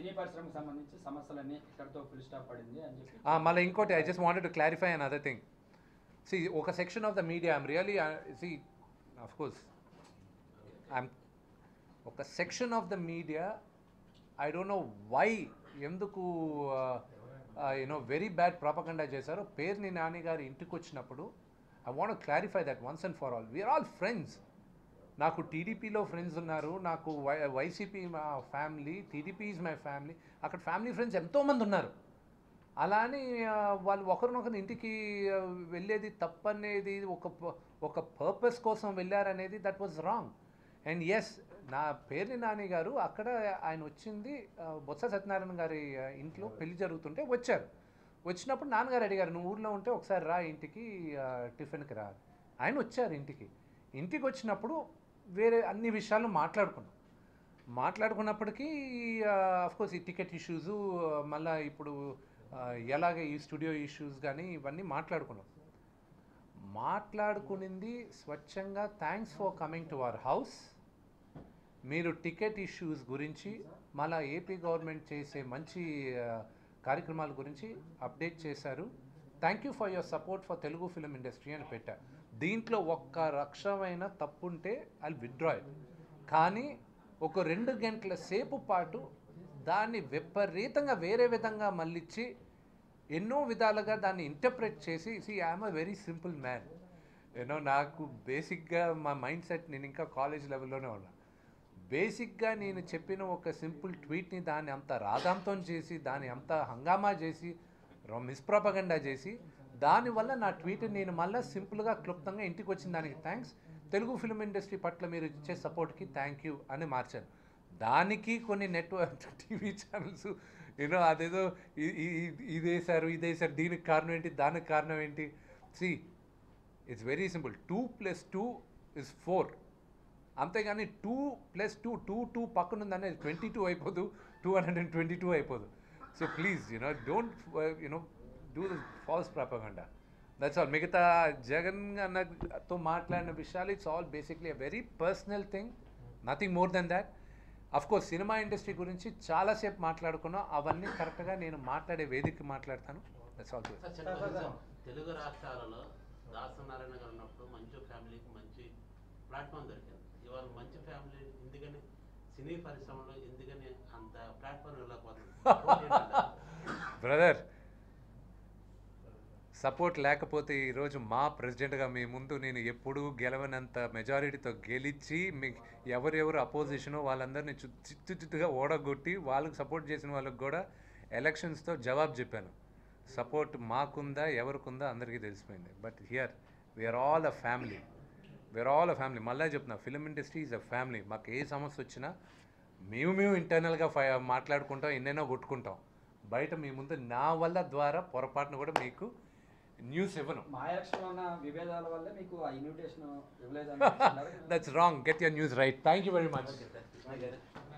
సినీ పరిశ్రమకు సంబంధించి సమస్యలన్నీ ఇక్కడితో ఫుల్ స్టాప్ పడింది అని చెప్పి ఆ, మళ్ళీ ఇంకోటి I just wanted to clarify another thing see ఒక section of the media I'm really see of course I'm ఒక section of the media I don't know why ఎందుకు యూనో వెరీ బ్యాడ్ ప్రాపకండా చేశారో పేరుని నాని గారి ఇంటికి వచ్చినప్పుడు I want clarify that once and for all we're all friends నాకు టీడీపీలో friends ఉన్నారు నాకు వై వైసీపీ మా family TDP is my family అక్కడ ఫ్యామిలీ ఫ్రెండ్స్ ఎంతోమంది ఉన్నారు అలా అని ఆ, వాళ్ళు ఒకరినొకరి ఇంటికి ఆ, వెళ్ళేది తప్పనేది ఒక ప- ఒక పర్పస్ కోసం వెళ్ళారనేది that was wrong and yes నా పేరుని నాని గారు అక్కడ ఆయన వచ్చింది ఆ, బొత్స సత్యనారాయణ గారి ఆ, ఇంట్లో పెళ్లి జరుగుతుంటే వచ్చారు వచ్చినప్పుడు నాన్నగారు అడిగారు నువ్వు ఊర్లో ఉంటే ఒకసారి రా ఇంటికి ఆ, టిఫిన్కి రా ఆయన వచ్చారు ఇంటికి ఇంటికి వచ్చినప్పుడు వేరే అన్ని విషయాలు మాట్లాడుకున్నాం మాట్లాడుకున్నప్పటికీ కోర్స్ ఈ టికెట్ ఇష్యూస్ మళ్ళీ ఇప్పుడు ఆ, ఎలాగ ఈ స్టూడియో ఇష్యూస్ కానీ ఇవన్నీ మాట్లాడుకున్నాం మాట్లాడుకునింది స్వచ్ఛంగా thanks for coming to our house మీరు టికెట్ ఇష్యూస్ గురించి మళ్ళా ఏపీ గవర్నమెంట్ చేసే మంచి ఆ, కార్యక్రమాల గురించి అప్డేట్ చేశారు thank you for your support for Telugu film industry అని పెట్టా దీంట్లో ఒక్క రక్షమైన తప్పుంటే ఐ విత్డ్రా ఇట్ కానీ ఒక రెండు గంటల సేపు పాటు దాన్ని విపరీతంగా వేరే విధంగా మళ్ళించి ఎన్నో విధాలుగా దాన్ని ఇంటర్ప్రెట్ చేసి see I'm a very simple man you know నాకు బేసిక్గా మా మైండ్ సెట్ నేను ఇంకా కాలేజ్ లెవెల్లోనే ఉన్నా బేసిక్గా నేను చెప్పిన ఒక సింపుల్ ట్వీట్ని దాన్ని అంత రాధాంతం చేసి దాన్ని అంత హంగామా చేసి మిస్ప్రపగండా చేసి దానివల్ల నా ట్వీట్ నేను మళ్ళీ సింపుల్గా క్లుప్తంగా ఇంటికి వచ్చిన దానికి థ్యాంక్స్ తెలుగు ఫిలిం ఇండస్ట్రీ పట్ల మీరు ఇచ్చే సపోర్ట్కి థ్యాంక్ యూ అని మార్చాను దానికి కొన్ని నెట్వర్క్ టీవీ ఛానల్స్ యూనో అదేదో ఇ- ఇ- ఇ- ఇదేసారు ఇదేసారు దీనికి కారణం ఏంటి దానికి కారణం ఏంటి see it's very simple two plus two is four అంతేగాని two plus two two two పక్కన ఉందనే ట్వంటీ టూ అయిపోదు two hundred and twenty two అయిపోదు so please you know don't you know do the false propaganda that's all మిగతా జగన్ అన్నతో మాట్లాడిన విషయాలు it's all basically a very personal thing nothing more than that of course cinema industry గురించి చాలాసేపు మాట్లాడుకున్నాం అవన్నీ కరెక్ట్గా నేను మాట్లాడే వేదిక మాట్లాడతాను దట్స్ ఆల్ సార్ చెప్పండి సార్ తెలుగు రాష్ట్రాలలో దాసనారాయణ గారు ఉన్నప్పుడు మంచి ఫ్యామిలీకి మంచి ప్లాట్ఫామ్ దొరికింది ఇవాళ మంచి ఫ్యామిలీ ఎందుకని సినీ పరిశ్రమలో ఎందుకని అంత ప్లాట్ఫామ్ వెళ్ళకపోతుంది బ్రదర్ సపోర్ట్ లేకపోతే ఈరోజు మా ప్రెసిడెంట్గా మీ ముందు నేను ఎప్పుడూ గెలవనంత మెజారిటీతో గెలిచి మీ ఎవరెవరు అపోజిషనో వాళ్ళందరినీ చు- చిత్తు చిత్తుగా ఓడగొట్టి వాళ్ళకి సపోర్ట్ చేసిన వాళ్ళకి కూడా ఎలక్షన్స్తో జవాబు చెప్పాను సపోర్ట్ మాకుందా ఎవరికుందా అందరికీ తెలిసిపోయింది but here we're all a family we're all a family మళ్ళీ చెప్తున్నా film industry is a family మాకు ఏ సమస్య వచ్చినా మేము మేము ఇంటర్నల్గా ఫై మాట్లాడుకుంటాం ఎన్నైనా కొట్టుకుంటాం బయట మీ ముందు నా వల్ల ద్వారా పొరపాటున కూడా మీకు న్యూస్ ఇవ్వను మా ఎలక్షన్ ఉన్న విభేదాల వల్లే మీకు ఆ ఇన్విటేషన్ ఇవ్వలేదు అని that's wrong get your news right thank you very much okay sir Krishna గారు